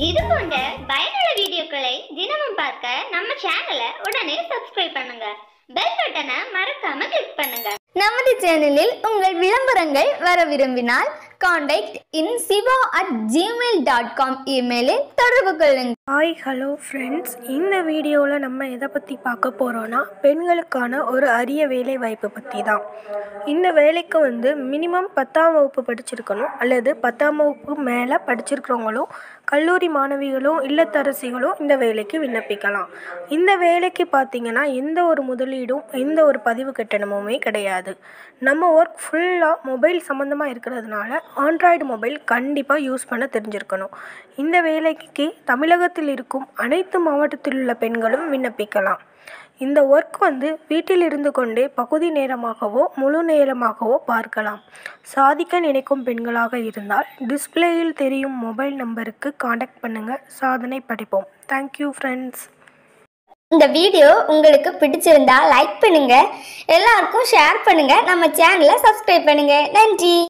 இது போன்ற பயனுள்ள வீடியோக்களை தினமும் பார்க்க நம்ம சேனலை உடனே சப்ஸ்கிரைப் பண்ணுங்க பெல் பட்டனை மறக்காம கிளிக் பண்ணுங்க நமது சேனலில் உங்கள் விளம்பரங்கள் வர விரும்பினால் contact in Siva at Gmail dot com இமெயிலில் தொடர்பு கொள்ளுங்கள் ஹாய் ஹலோ ஃப்ரெண்ட்ஸ் இந்த வீடியோவில் நம்ம எதை பற்றி பார்க்க போகிறோன்னா பெண்களுக்கான ஒரு அரிய வேலை வாய்ப்பு பற்றி தான் இந்த வேலைக்கு வந்து மினிமம் பத்தாம் வகுப்பு படிச்சிருக்கணும் அல்லது பத்தாம் வகுப்பு மேலே படிச்சிருக்கிறவங்களும் கல்லூரி மாணவிகளும் இல்லத்தரசிகளும் இந்த வேலைக்கு விண்ணப்பிக்கலாம் இந்த வேலைக்கு பார்த்தீங்கன்னா எந்த ஒரு முதலீடும் எந்த ஒரு பதிவு கட்டணமுமே கிடையாது நம்ம ஒர்க் ஃபுல்லாக மொபைல் சம்மந்தமாக இருக்கிறதுனால ஆண்ட்ராய்டு மொபைல் கண்டிப்பாக யூஸ் பண்ண தெரிஞ்சிருக்கணும் இந்த வேலைக்கு தமிழகத்தில் இருக்கும் அனைத்து மாவட்டத்தில் உள்ள பெண்களும் விண்ணப்பிக்கலாம் இந்த ஒர்க் வந்து வீட்டில் இருந்து கொண்டே பகுதி நேரமாகவோ முழு நேரமாகவோ பார்க்கலாம் சாதிக்க நினைக்கும் பெண்களாக இருந்தால் டிஸ்பிளேயில் தெரியும் மொபைல் நம்பருக்கு காண்டாக்ட் பண்ணுங்கள் சாதனை படைப்போம் தேங்க்யூ ஃப்ரெண்ட்ஸ் இந்த வீடியோ உங்களுக்கு பிடிச்சிருந்தா லைக் பண்ணுங்க எல்லாருக்கும் ஷேர் பண்ணுங்க நம்ம சேனலை சப்ஸ்கிரைப் பண்ணுங்க நன்றி